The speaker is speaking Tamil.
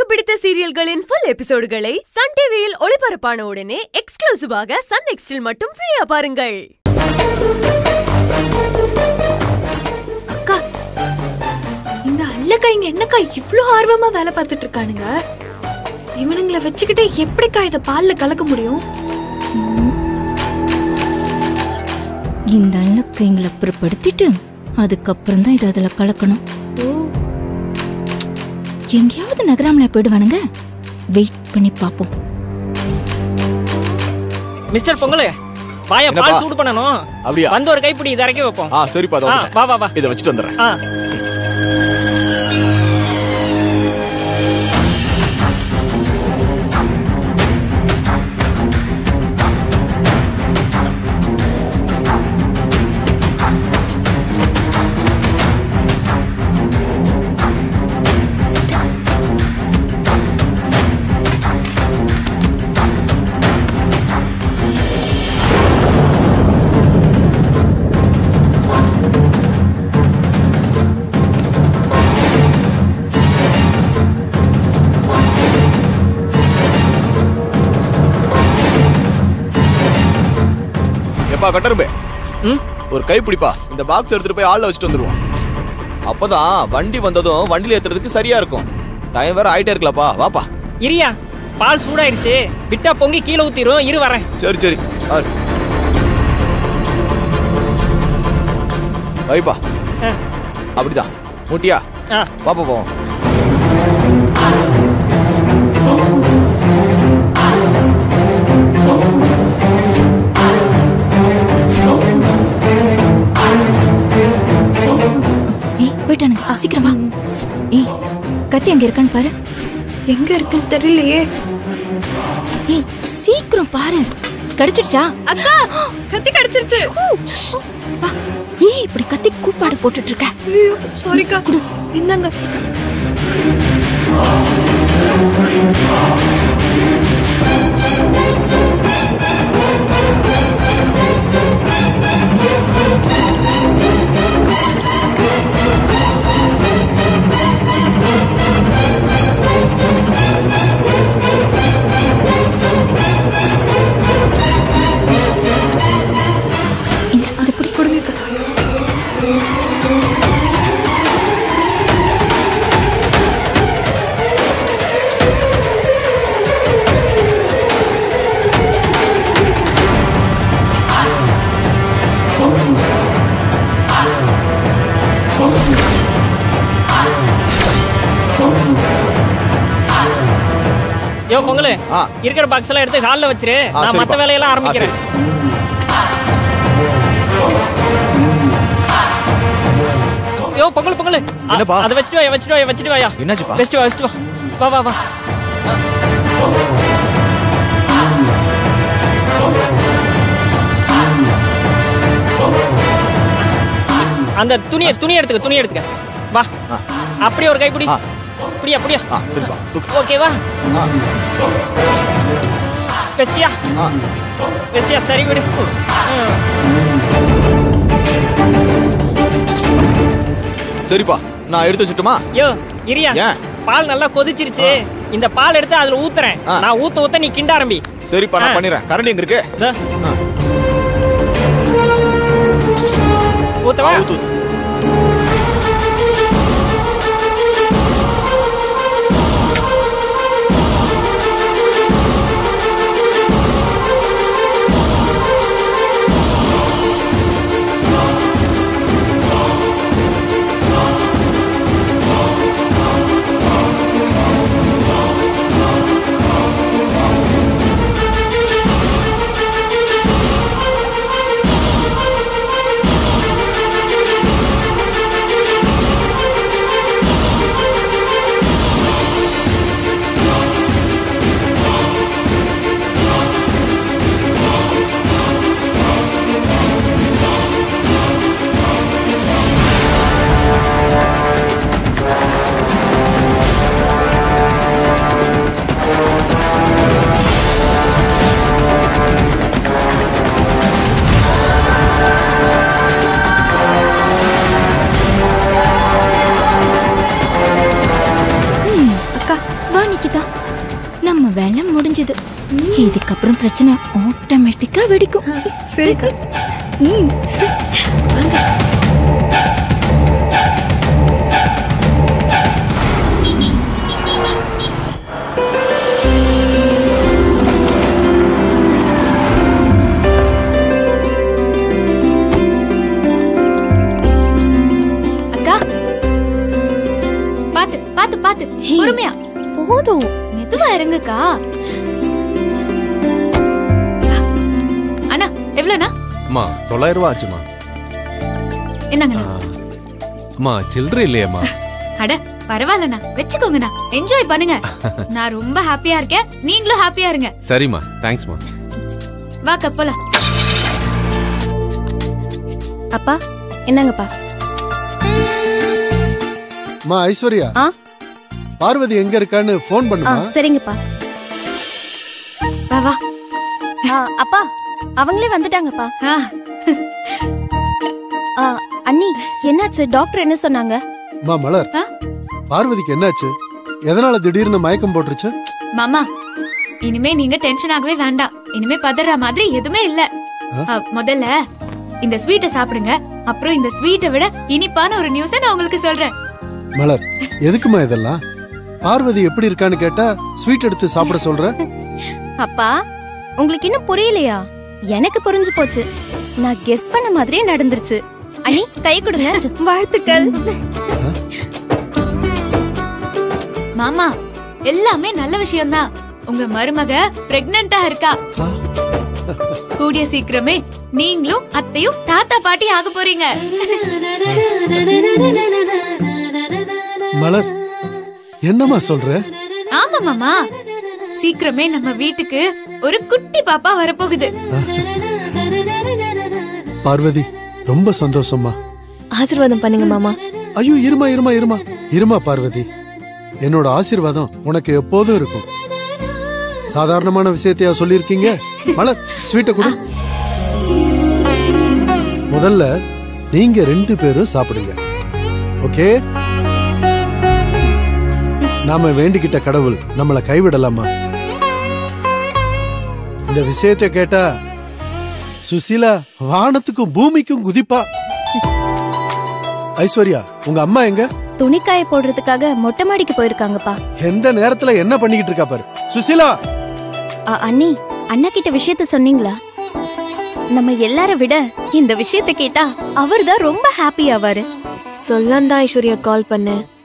பிடித்த சீரியல்களின் ஃபுல் எபிசோடுகளை சன் டிவியில் ஒளிபரப்பான உடனே எக்ஸ்க்ளூசிவாக சன் நெக்ஸ்டில் மட்டும் ஃப்ரீயா பாருங்கள் அக்கா இந்த அல்லக்கா இங்க என்னக்கா இவ்ளோ ஆர்வமா வேலை பார்த்துட்டு இருக்கானுங்க இவனுங்களை வச்சுக்கிட்டு எப்படிக்கா இத பால்ல கலக்க முடியும் இந்த அழுக்கு எங்களை அப்புறப்படுத்திட்டு அதுக்கப்புறம் தான் இது அதில் கலக்கணும் எங்கேயாவது நகராமல போயிடுவானுங்க வெயிட் பண்ணி பார்ப்போம் மிஸ்டர் பொங்கலு வாய என்னப்பா? பால் சூடு பண்ணணும் அப்படியா? வந்து ஒரு கைப்பிடி இதை இறக்கி வைப்போம் ஆ சரிப்பா ஆ, வா வா வா இதை வச்சுட்டு வந்துடுறேன் ஆ எப்பா கட்டரும்பே ம் ஒரு கை பிடிப்பா இந்த பாக்ஸ் எடுத்துட்டு போய் ஆள்ல வச்சுட்டு வந்துருவோம் அப்பதான் வண்டி வந்ததும் வண்டியில ஏத்துறதுக்கு சரியா இருக்கும் டைம் வேற ஆயிட்டே இருக்கலப்பா வாப்பா இரியா பால் சூடாயிருச்சு விட்டா பொங்கி கீழே ஊத்திரும் இரு வரேன் சரி சரி ஆறு வைப்பா ஆ, அப்படிதான் மூட்டியா ஆ பாப்பா போவோம் ஏய் போயிட்டானுங்க சீக்கிரம் வா ஏய் கத்தி அங்க இருக்கான்னு பாரு எங்க இருக்குன்னு தெரியலையே ஏய் சீக்கிரம் பாரு கிடைச்சிடுச்சா அக்கா கத்தி கடிச்சிருச்சு வா ஏய் இப்படி கத்தி கூப்பாடு போட்டுட்டு இருக்க ஐயோ சாரிக்கா குடு இந்தாங்க சீக்கிரம் இந்த அது பிடி கொடுங்கக்கா யோ பொங்கலு ஆ. இருக்கிற பாக்ஸ் எல்லாம் எடுத்து ஹால்ல வச்சிரு ஆ, நான் சரிப்பா. மத்த வேலையெல்லாம் ஆ, ஆரம்பிக்கிறேன் யோ பொங்கல் பொங்கல் ஆ, என்னப்பா? அதை வச்சுட்டு வாயா வச்சுட்டு வாயா வச்சுட்டு வாயா என்னாச்சுப்பா? வச்சுட்டு வா வச்சுட்டு வா வா வா வா அந்த துணியை துணி எடுத்துக்க துணி எடுத்துக்க வா ஆ. அப்படியே ஒரு கைப்பிடி ஆ. அப்படியா அப்படியா ஆ சரிப்பா தூக்கு ஓகேவா ஆ பெஸ்டியா ஆ பெஸ்டியா சரி விடு ம். சரிப்பா நான் எடுத்து வச்சுட்டுமா யோ இரியா ஏன்? பால் நல்லா கொதிச்சிருச்சு இந்த பால் எடுத்து அதுல ஊத்துறேன் ஆ. நான் ஊத்த ஊத்த நீ கிண்ட ஆரம்பி சரிப்பா நான் ஆ. பண்ணிடுறேன் கரண்ட் எங்க இருக்கு இதோ, ஆ. ஊத்தவா ஆ, ஊத்து ஊத்து இன்னைக்கு தான் நம்ம வேலை முடிஞ்சது இதுக்கப்புறம் பிரச்சனை ஆட்டோமேட்டிக்கா வெடிக்கும் சரிக்கா ம். அக்கா பாத்து பாத்து பாத்து பொறுமையா போதும் மெதுவா இறங்குக்கா அண்ணா எவ்வளோண்ணா அம்மா தொள்ளாயிரம் ரூபா ஆச்சுமா என்னங்கண்ணா அம்மா சில்லறை இல்லையம்மா அட பரவாயில்லண்ணா வச்சுக்கோங்கண்ணா என்ஜாய் பண்ணுங்க நான் ரொம்ப ஹாப்பியா இருக்கேன் நீங்களும் ஹாப்பியா இருங்க சரிம்மா தேங்க்ஸ்மா வாக்கா போலாம் அப்பா என்னங்கப்பா அம்மா ஐஸ்வர்யா ஆ? பார்வதி எங்க இருக்கான்னு ஃபோன் ஆ பண்ணுமா சரிங்கப்பா வா வா ஆ, அப்பா அவங்களே வந்துட்டாங்கப்பா ஆ, ஆ, அண்ணி என்னாச்சு டாக்டர் என்ன சொன்னாங்க அம்மா மலர் ஆ? பார்வதிக்கு என்னாச்சு எதனால திடீர்னு மயக்கம் போட்டுருச்சு மாமா இனிமே நீங்க டென்ஷன் ஆகவே வேண்டாம் இனிமே பதற மாதிரி எதுவுமே இல்ல அ, முதல்ல இந்த ஸ்வீட்டை சாப்பிடுங்க அப்புறம் இந்த ஸ்வீட்டை விட இனிப்பான ஒரு நியூஸை நான் உங்களுக்கு சொல்றேன் மலர் எதுக்குமா இதெல்லாம் பார்வதி எப்படி இருக்கான்னு கேட்டா ஸ்வீட் எடுத்து சாப்பிட சொல்ற அப்பா உங்களுக்கு இன்னும் புரியலையா எனக்கு புரிஞ்சு போச்சு நான் கெஸ் பண்ண மாதிரியே நடந்துருச்சு அண்ணி கை கொடுங்க வாழ்த்துக்கள் மாமா எல்லாமே நல்ல விஷயம்தான் உங்க மருமக பிரெக்னண்டா இருக்கா கூடிய சீக்கிரமே நீங்களும் அத்தையும் தாத்தா பாட்டி ஆக போறீங்க மலர் என்னம்மா சொல்ற ஆமா மாமா சீக்கிரமே நம்ம வீட்டுக்கு ஒரு குட்டி பாப்பா வரப்போகுது பார்வதி ரொம்ப சந்தோஷம்மா ஆசீர்வாதம் பண்ணுங்க மாமா ஐயோ இருமா இருமா இருமா இருமா பார்வதி என்னோட ஆசீர்வாதம் உனக்கு எப்போதும் இருக்கும் சாதாரணமான விஷயத்தையா சொல்லியிருக்கீங்க மலர் ஸ்வீட்டை கொடு முதல்ல நீங்க ரெண்டு பேரும் சாப்பிடுங்க ஓகே நாம வேண்டிக்கிட்ட கடவுள் நம்மளை கைவிடலாமா இந்த விஷயத்தை கேட்டா சுசீலா வானத்துக்கும் பூமிக்கும் குதிப்பா ஐஸ்வர்யா உங்க அம்மா எங்க துணிக்காய போடுறதுக்காக மொட்டை மாடிக்கு போயிருக்காங்கப்பா எந்த நேரத்துல என்ன பண்ணிக்கிட்டு இருக்கா பாரு சுசீலா அ, அண்ணி அண்ணா கிட்ட விஷயத்த சொன்னீங்களா நம்ம எல்லார விட இந்த விஷயத்த கேட்டா அவர் தான் ரொம்ப ஹாப்பி ஆவாரு சொல்லலாம் தான் ஐஸ்வர்யா கால் பண்ணேன்